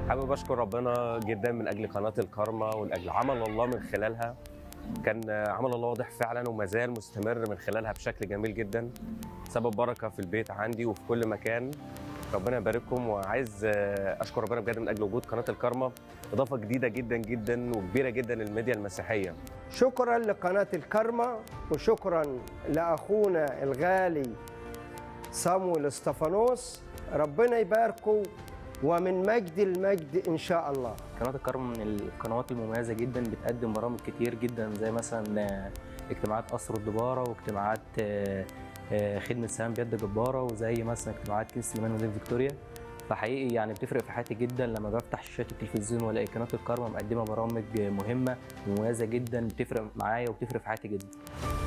حابب اشكر ربنا جدا من اجل قناه الكارما ولاجل عمل الله من خلالها كان عمل الله واضح فعلا وما زال مستمر من خلالها بشكل جميل جدا سبب بركه في البيت عندي وفي كل مكان ربنا يبارككم وعايز اشكر ربنا بجد من اجل وجود قناه الكارما اضافه جديده جدا جدا وكبيره جدا للميديا المسيحيه شكرا لقناة الكرمة وشكرا لأخونا الغالي صامويل استفانوس ربنا يباركه ومن مجد المجد إن شاء الله قناة الكرم من القنوات المميزة جدا بتقدم برامج كتير جدا زي مثلا آه، اجتماعات قصر الدبارة واجتماعات آه، آه، خدمة سهام بيد جبارة وزي مثلا اجتماعات كنيسة الإيمان ودين فيكتوريا فحقيقي يعني بتفرق في حياتي جدا لما بفتح شاشات التلفزيون والاقي قناة الكرم مقدمة برامج مهمة ومميزة جدا بتفرق معايا وبتفرق في حياتي جدا